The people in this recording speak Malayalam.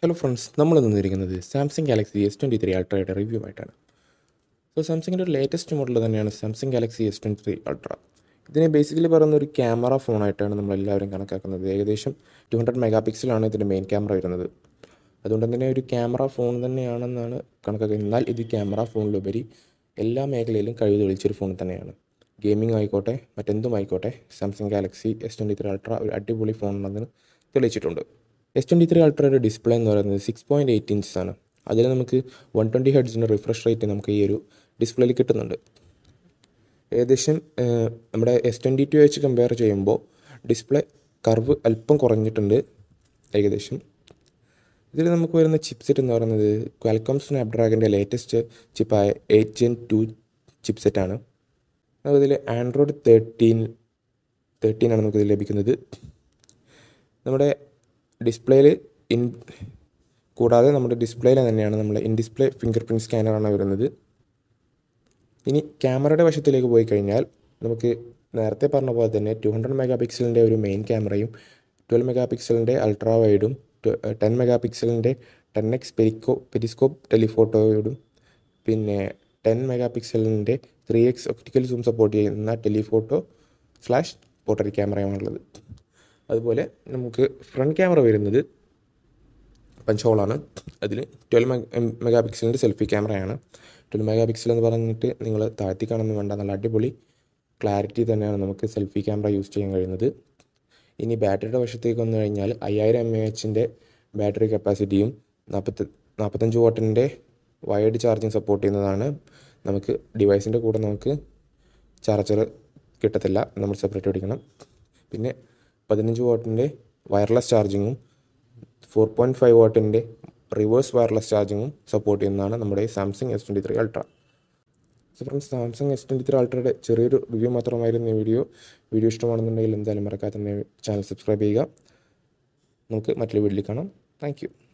ഹലോ ഫ്രണ്ട്സ് നമ്മൾ നിന്നിരിക്കുന്നത് Samsung Galaxy S twenty three അൾട്രയുടെ റിവ്യൂ ആയിട്ടാണ് സോ സാംസങ്ങിൻ്റെ ഒരു ലേറ്റസ്റ്റ് മോഡൽ തന്നെയാണ് Samsung Galaxy S twenty three ultra ഇതിനെ ബേസിക്കലി പറയുന്ന ഒരു ക്യാമറ ഫോണായിട്ടാണ് നമ്മളെല്ലാവരും കണക്കാക്കുന്നത് ഏകദേശം ടു ഹൺഡ്രഡ് മെഗാ പിക്സലാണ് ഇതിൻ്റെ മെയിൻ ക്യാമറ വരുന്നത് അതുകൊണ്ട് തന്നെ ഒരു ക്യാമറ ഫോൺ തന്നെയാണെന്നാണ് കണക്കാക്കുന്നത് എന്നാൽ ഇത് ക്യാമറ ഫോണിലുപരി എല്ലാ മേഖലയിലും കഴിവ് തെളിയിച്ചൊരു ഫോൺ തന്നെയാണ് ഗെയിമിംഗ് ആയിക്കോട്ടെ മറ്റെന്തും ആയിക്കോട്ടെ Samsung Galaxy S twenty three ultra ഒരു അടിപൊളി ഫോണാണെന്ന് തെളിയിച്ചിട്ടുണ്ട് എസ് ട്വൻറ്റി ത്രീ അൾട്രയുടെ ഡിസ്പ്ലേ എന്ന് പറയുന്നത് സിക്സ് പോയിൻറ്റ് എയ്റ്റ് ഇഞ്ചസ് ആണ് അതിൽ നമുക്ക് വൺ ട്വൻറ്റി ഹെഡ്സിൻ്റെ റിഫ്രഷ് റേറ്റ് നമുക്ക് ഈ ഒരു ഡിസ്പ്ലേയിൽ കിട്ടുന്നുണ്ട് ഏകദേശം ഏഹ്, നമ്മുടെ എസ് ട്വൻറ്റി ടു വെച്ച് കമ്പയർ ചെയ്യുമ്പോൾ ഡിസ്പ്ലേ കർവ് അല്പം കുറഞ്ഞിട്ടുണ്ട് ഏകദേശം ഇതിൽ നമുക്ക് വരുന്ന ചിപ്സെറ്റ് എന്ന് പറയുന്നത് ക്വാൽക്കോം സ്നാപ്ഡ്രാഗൻ്റെ ലേറ്റസ്റ്റ് ചിപ്പായ എയ്റ്റ് ജെൻ ടു ചിപ്സെറ്റാണ് അതിൽ ആൻഡ്രോയിഡ് തേർട്ടീൻ തേർട്ടീനാണ് നമുക്കിത് ലഭിക്കുന്നത് നമ്മുടെ ഡിസ്പ്ലേയിൽ ഇൻ കൂടാതെ നമ്മുടെ ഡിസ്പ്ലേയിൽ തന്നെയാണ് നമ്മുടെ ഇൻ ഡിസ്പ്ലേ ഫിംഗർ പ്രിൻറ്റ് സ്കാനറാണ് വരുന്നത് ഇനി ക്യാമറയുടെ വശത്തിലേക്ക് പോയി കഴിഞ്ഞാൽ നമുക്ക് നേരത്തെ പറഞ്ഞ പോലെ തന്നെ ടു ഹൺഡ്രഡ് മെഗാ പിക്സലിൻ്റെ ഒരു മെയിൻ ക്യാമറയും ട്വൽവ് മെഗാ പിക്സലിൻ്റെ അൾട്രാ വൈഡും ടെൻ മെഗാ പിക്സലിൻ്റെ ടെൻ എക്സ് പെരിക്കോ പെരിസ്കോപ്പ് ടെലിഫോട്ടോയോടും പിന്നെ ടെൻ മെഗാ പിക്സലിൻ്റെ three x optical zoom support ചെയ്യുന്ന ടെലിഫോട്ടോ സ്ലാഷ് പോർട്രേറ്റ് ക്യാമറയുമാണുള്ളത് അതുപോലെ നമുക്ക് ഫ്രണ്ട് ക്യാമറ വരുന്നത് പഞ്ച് ഹോളാണ് അതിൽ ട്വൽവ് മെഗാ പിക്സലിൻ്റെ സെൽഫി ക്യാമറയാണ് ട്വൽവ് മെഗാ പിക്സൽ എന്ന് പറഞ്ഞിട്ട് നിങ്ങൾ താഴ്ത്തി കാണുന്നു വേണ്ട നല്ല അടിപൊളി ക്ലാരിറ്റി തന്നെയാണ് നമുക്ക് സെൽഫി ക്യാമറ യൂസ് ചെയ്യാൻ കഴിയുന്നത് ഇനി ബാറ്ററിയുടെ വശത്തേക്ക് വന്നു കഴിഞ്ഞാൽ അയ്യായിരം എം എ എച്ചിൻ്റെ ബാറ്ററി കപ്പാസിറ്റിയും നാൽപ്പത്തി നാൽപ്പത്തഞ്ച് വാട്ടിൻ്റെ വയർഡ് ചാർജിങ് സപ്പോർട്ട് ചെയ്യുന്നതാണ് നമുക്ക് ഡിവൈസിൻ്റെ കൂടെ നമുക്ക് ചാർജർ കിട്ടത്തില്ല നമ്മൾ സെപ്പറേറ്റ് മേടിക്കണം പിന്നെ പതിനഞ്ച് വാട്ടിൻ്റെ വയർലെസ് ചാർജിങ്ങും ഫോർ പോയിൻറ്റ് ഫൈവ് വാട്ടിൻ്റെ റിവേഴ്സ് വയർലെസ് ചാർജിങ്ങും സപ്പോർട്ട് ചെയ്യുന്നതാണ് നമ്മുടെ Samsung S twenty three ultra so friends Samsung S twenty three അൾട്രയുടെ ചെറിയൊരു റിവ്യൂ മാത്രമായിരുന്നു ഈ വീഡിയോ വീഡിയോ ഇഷ്ടമാണെന്നുണ്ടെങ്കിൽ എന്തായാലും മറക്കാതെ തന്നെ ചാനൽ സബ്സ്ക്രൈബ് ചെയ്യുക നമുക്ക് മറ്റൊരു വീഡിയോയിൽ കാണാം താങ്ക് യു